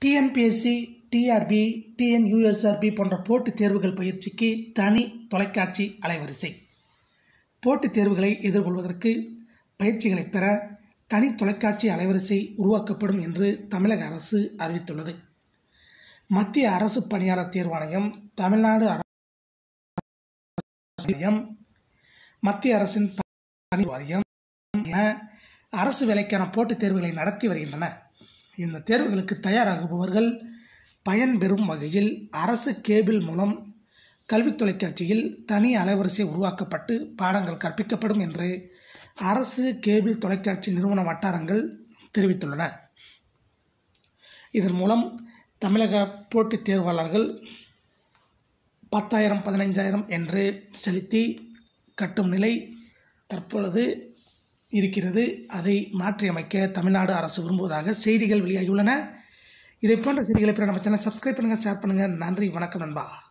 TNPSC TRP TNUSRB போன்ற போட்டித் தேர்வுகள் பயிற்சிக்கு தனி தொலைக்காட்சி அலைவரிசை போட்டித் தேர்வுகளை எதிர்கொள்வதற்கு பயிற்சிகளை பெற தனி தொலைக்காட்சி அலைவரிசை உருவாக்கப்படும் என்று தமிழக அரசு அறிவித்துள்ளது மத்திய அரசு பணியாளர் தேர்வாணையம் தமிழ்நாடு அரசு வாரியம் மத்திய அரசின் பணி வாரியம் என அரசு வேலைக்கான போட்டித் தேர்வுகளை நடத்தி வருகின்றன இந்த தேர்வுகளுக்கு தயாராகுபவர்கள் பயன்பெறும் வகையில் அரசு கேபிள் மூலம் கல்வித் தொலைக்காட்சியில் தனி அலைவரிசை உருவாக்கப்பட்டு பாடங்கள் கற்பிக்கப்படும் என்று அரசு கேபிள் தொலைக்காட்சி நிறுவன வட்டாரங்கள் தெரிவித்துள்ளன இதன் மூலம் தமிழக போட்டித் தேர்வாளர்கள் பத்தாயிரம் பதினைஞ்சாயிரம் என்று செலுத்தி கட்டும் நிலை தற்பொழுது இருக்கிறது அதை மாற்றியமைக்க தமிழ்நாடு அரசு விரும்புவதாக செய்திகள் வெளியாகியுள்ளன இதை போன்ற செய்திகளை பெற நம்ம சேனல் சப்ஸ்கிரைப் பண்ணுங்கள் ஷேர் பண்ணுங்கள் நன்றி வணக்கம் நண்பா